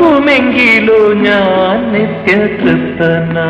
പോകുമെങ്കിലോ ഞാൻ നിത്യതൃപ്തനാ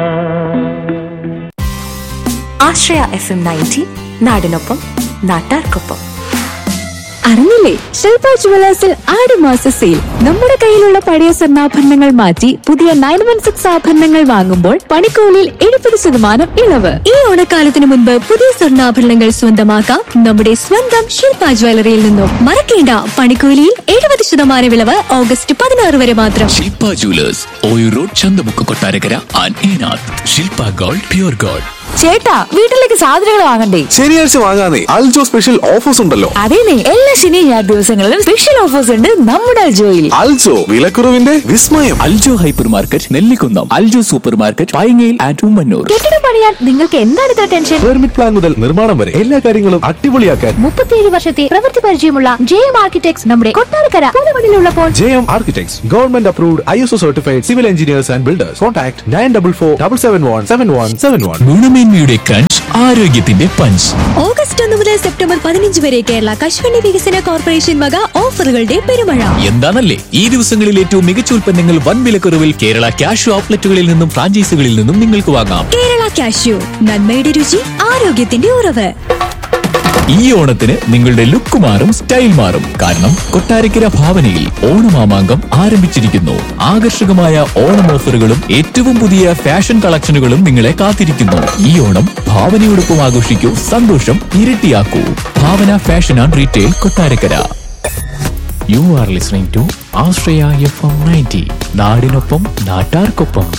Ashraya F M ninety നാടിനൊപ്പം നാട്ടാർക്കൊപ്പം അറിഞ്ഞില്ലേ ശില്പ ജുവലേഴ്സിൽ ആടുമാസ സെയിൽ നമ്മുടെ കയ്യിലുള്ള പഴയ സ്വർണ്ണാഭരണങ്ങൾ മാറ്റി പുതിയ നയൻ വൺ സിക്സ് ആഭരണങ്ങൾ വാങ്ങുമ്പോൾ പണിക്കൂലിയിൽ എഴുപത് ശതമാനം ഇളവ് ഈ ഓണക്കാലത്തിന് മുൻപ് പുതിയ സ്വർണ്ണാഭരണങ്ങൾ സ്വന്തമാക്കാം നമ്മുടെ സ്വന്തം ശില്പ ജ്വല്ലറിയിൽ നിന്നും മറക്കേണ്ട പണിക്കൂലിയിൽ എഴുപത് ശതമാനം ഇളവ് ഓഗസ്റ്റ് പതിനാറ് വരെ മാത്രം Shilpa jewellers Oyoor road Chanthamukku Kottarakkara and Enath Shilpa gold pure gold ചേട്ടാ വീട്ടിലേക്ക് സാധനങ്ങൾ വാങ്ങണ്ടേ ശനിയാഴ്ച വാങ്ങാനേ അൽജോ സ്പെഷ്യൽ ഓഫേഴ്സ് ഉണ്ടല്ലോ അതേനെ എല്ലാ ശനി ഞായർ ദിവസങ്ങളിലും സ്പെഷ്യൽ ഓഫേഴ്സ് ഉണ്ട് നമ്മുടെ അൽജോയിൽ അൽജോ വിലക്കുറവിന്റെ വിസ്മയം Aljo hypermarket Nellikunnam Aljo supermarket പൈങ്ങയിൽ ആൻഡ് ഉമ്മന്നൂർ കെട്ടിടം പണിയാൻ നിങ്ങൾക്ക് എന്താണ് ഇത്ര ടെൻഷൻ പെർമിറ്റ് പ്ലാൻ മുതൽ നിർമ്മാണം വരെ എല്ലാ കാര്യങ്ങളും അടിപൊളിയാക്കാൻ മുപ്പത്തിയേഴ് വർഷത്തെ പ്രവൃത്തി പരിചയമുള്ള ജെ എം ആർക്കിടെക്ട്സ് നമ്മുടെ കൊട്ടാരക്കര പൂലമണിലുള്ളപ്പോൾ J M architects government approved I S O certified civil engineers and builders contact nine double four double seven one seven one seven one ഗുണമേന്മയുടെ ക്രഞ്ച് ആരോഗ്യത്തിന്റെ പഞ്ച് ഓഗസ്റ്റ് ഒന്ന് മുതൽ സെപ്റ്റംബർ പതിനഞ്ച് വരെ കേരള കശുവണ്ടി വികസന കോർപ്പറേഷൻ വക ഓഫറുകളുടെ പെരുമഴ എന്താണല്ലേ ഈ ദിവസങ്ങളിൽ ഏറ്റവും മികച്ച ഉൽപ്പന്നങ്ങൾ വൻ വിലക്കുറവിൽ കേരള ക്യാഷ് ഔട്ട്ലെറ്റുകളിൽ നിന്നും ഫ്രാഞ്ചൈസികളിൽ നിന്നും നിങ്ങൾക്ക് വാങ്ങാം കേരള കാഷ്യൂ നന്മയുടെ രുചി ആരോഗ്യത്തിന്റെ ഉറവ് ഈ ഓണത്തിന് നിങ്ങളുടെ ലുക്ക് മാറും സ്റ്റൈൽ മാറും കാരണം കൊട്ടാരക്കര ഭാവനയിൽ ഓണമാമാങ്കം ആരംഭിച്ചിരിക്കുന്നു ആകർഷകമായ ഓണം ഓഫറുകളും ഏറ്റവും പുതിയ ഫാഷൻ കളക്ഷനുകളും നിങ്ങളെ കാത്തിരിക്കുന്നു ഈ ഓണം ഭാവനയോടൊപ്പം ആഘോഷിക്കൂ സന്തോഷം ഇരട്ടിയാക്കൂ Bhavana fashion and retail Kottarakkara you are listening to Ashraya F M ninety നാടിനൊപ്പം നാട്ടാർക്കൊപ്പം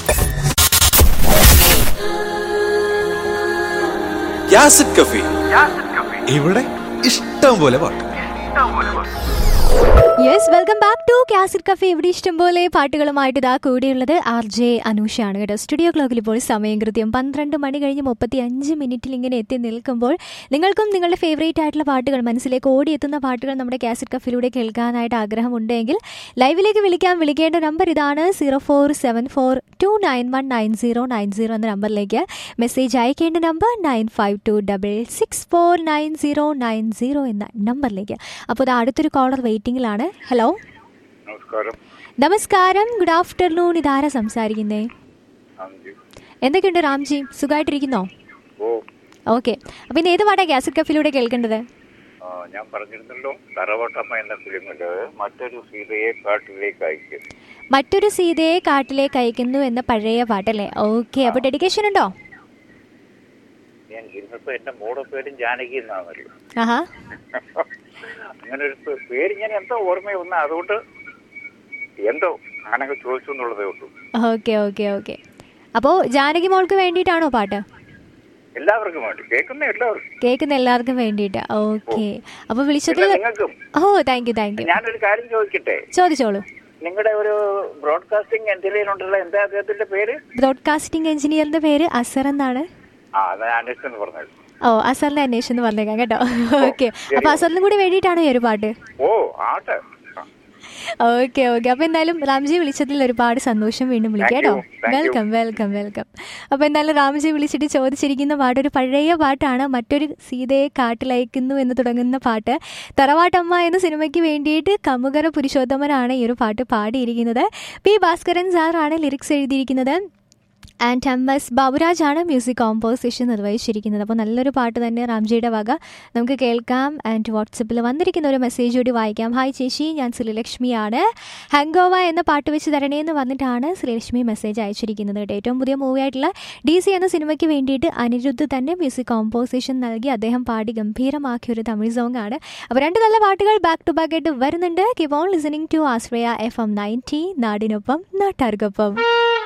യാസിഡ് കഫി ഇവിടെ ഇഷ്ടം പോലെ പാട്ട് യെസ് വെൽക്കം ബാക്ക് ടു കാസിഡ് കഫേ ഇവിടെ ഇഷ്ടംപോലെ പാട്ടുകളുമായിട്ട് ഇതാ കൂടിയുള്ളത് ആർ ജെ അനൂഷാണ് കേട്ടോ സ്റ്റുഡിയോ ക്ലോക്കിൽ ഇപ്പോൾ സമയം കൃത്യം പന്ത്രണ്ട് മണി കഴിഞ്ഞ് മുപ്പത്തി അഞ്ച് മിനിറ്റിൽ ഇങ്ങനെ എത്തി നിൽക്കുമ്പോൾ നിങ്ങൾക്കും നിങ്ങളുടെ ഫേവറേറ്റ് ആയിട്ടുള്ള പാട്ടുകൾ മനസ്സിലേക്ക് ഓടിയെത്തുന്ന പാട്ടുകൾ നമ്മുടെ കാസിഡ് കഫിലൂടെ കേൾക്കാനായിട്ട് ആഗ്രഹമുണ്ടെങ്കിൽ ലൈവിലേക്ക് വിളിക്കാൻ വിളിക്കേണ്ട നമ്പർ ഇതാണ് zero four seven four two nine one nine zero nine zero എന്ന നമ്പറിലേക്ക് മെസ്സേജ് അയക്കേണ്ട number nine five two double six four nine zero nine zero എന്ന നമ്പറിലേക്ക് അപ്പോൾ ഇത് അടുത്തൊരു കോളർ വെയിറ്റിംഗിലാണ് ഹലോ നമസ്കാരം നമസ്കാരം ഗുഡ് ആഫ്റ്റർനൂൺ ഇതാരാ സംസാരിക്കുന്നേ അഞ്ച് എന്തൊക്കെയുണ്ട് രാംജി സുഖമായിട്ടിരിക്കുന്നോ ഓ ഓക്കെ അപ്പോൾ ഇന്ന് ഏത് പാട്ടാ ഗ്യാസിഡ് കഫിലൂടെ കേൾക്കേണ്ടത് ആ, ഞാൻ പറഞ്ഞിരുന്നല്ലോ തറവാട്ടമ്മ എന്ന ഫിലിമില് മറ്റൊരു സീതയെ കാട്ടിലേക്ക് അയക്കും മറ്റൊരു സീതയെ കാട്ടിലേക്ക് അയക്കുന്നു എന്ന പഴയ പാട്ടല്ലേ ഓക്കെ അപ്പോൾ ഡെഡിക്കേഷൻ ഉണ്ടോ ഞാൻ ഇന്നിപ്പോ എന്റെ മോടെ പേരും ജാനകി എന്നാണല്ലോ ആഹാ അങ്ങനെ ഒരു പേ- പേര് ഞാൻ എന്തോ ഓർമ്മ വന്ന അതുകൊണ്ട് എന്തോ അങ്ങനൊക്കെ ചോദിച്ചു എന്നുള്ളതേ ഉള്ളൂ ഓക്കെ ഓക്കെ ഓക്കെ അപ്പോൾ ജാനകി മോൾക്ക് വേണ്ടിയിട്ടാണോ പാട്ട് എല്ലാവർക്കും വേണ്ടി കേൾക്കുന്ന എല്ലാവർക്കും കേൾക്കുന്ന എല്ലാവർക്കും വേണ്ടിയിട്ട് ഓക്കെ അപ്പോൾ വിളിച്ചതിൽ പിന്നെ നിങ്ങൾക്കും oh thank you thank you ഞാനൊരു കാര്യം ചോദിക്കട്ടെ ചോദിച്ചോളൂ നിങ്ങളുടെ ഒരു ബ്രോഡ്കാസ്റ്റിംഗ് എന്തിലുണ്ടല്ലോ എന്താ അദ്ദേഹത്തിന്റെ പേര് ബ്രോഡ്കാസ്റ്റിംഗ് എഞ്ചിനീയറിന്റെ പേര് അസർ എന്നാണ് ആ അത് ഞാൻ അന്വേഷിച്ചെന്ന് പറഞ്ഞത് ഓ അസറിനെ അന്വേഷിച്ചെന്ന് പറഞ്ഞേക്കാം കേട്ടോ ഓക്കെ അപ്പൊ അസറിനും കൂടി വേണ്ടിയിട്ടാണോ ഈ ഒരു പാട്ട് ഓ ആട്ടെ ആ. ഓക്കെ ഓക്കെ അപ്പൊ എന്തായാലും രാംജി വിളിച്ചതിൽ ഒരുപാട് സന്തോഷം വീണ്ടും വിളിക്കാം Thank കേട്ടോ you. Thank you. Welcome welcome welcome അപ്പൊ എന്തായാലും രാംജി വിളിച്ചിട്ട് ചോദിച്ചിരിക്കുന്ന പാട്ട് ഒരു പഴയ പാട്ടാണ് മറ്റൊരു സീതയെ കാട്ടിലയക്കുന്നു എന്ന് തുടങ്ങുന്ന പാട്ട് തറവാട്ടമ്മ എന്ന സിനിമയ്ക്ക് വേണ്ടിയിട്ട് കമുകര പുരുഷോത്തമനാണ് ഈ ഒരു പാട്ട് പാടിയിരിക്കുന്നത് പി ഭാസ്കരൻ സാറാണ് ലിറിക്സ് എഴുതിയിരിക്കുന്നത് ആൻഡ് എം എസ് ബാബുരാജാണ് മ്യൂസിക് കോമ്പോസിഷൻ നിർവഹിച്ചിരിക്കുന്നത് അപ്പോൾ നല്ലൊരു പാട്ട് തന്നെ റാംജിയുടെ വക നമുക്ക് കേൾക്കാം ആൻഡ് വാട്സപ്പിൽ വന്നിരിക്കുന്ന ഒരു മെസ്സേജ് കൂടി വായിക്കാം ഹായ് ചേച്ചി ഞാൻ ശ്രീലക്ഷ്മിയാണ് ഹംഗോവ എന്ന പാട്ട് വെച്ച് തരണേ എന്ന് വന്നിട്ടാണ് ശ്രീലക്ഷ്മി മെസ്സേജ് അയച്ചിരിക്കുന്നത് കേട്ടോ ഏറ്റവും പുതിയ മൂവി ആയിട്ടുള്ള ഡി സി എന്ന സിനിമയ്ക്ക് വേണ്ടിയിട്ട് അനിരുദ്ധ് തന്നെ മ്യൂസിക് കോമ്പോസിഷൻ നൽകി അദ്ദേഹം പാടി ഗംഭീരമാക്കിയ ഒരു തമിഴ് സോങ് ആണ് അപ്പോൾ രണ്ട് നല്ല പാട്ടുകൾ ബാക്ക് ടു ബാക്ക് ആയിട്ട് വരുന്നുണ്ട് keep on listening to Ashraya F M ninety നാടിനൊപ്പം നാട്ടാർക്കൊപ്പം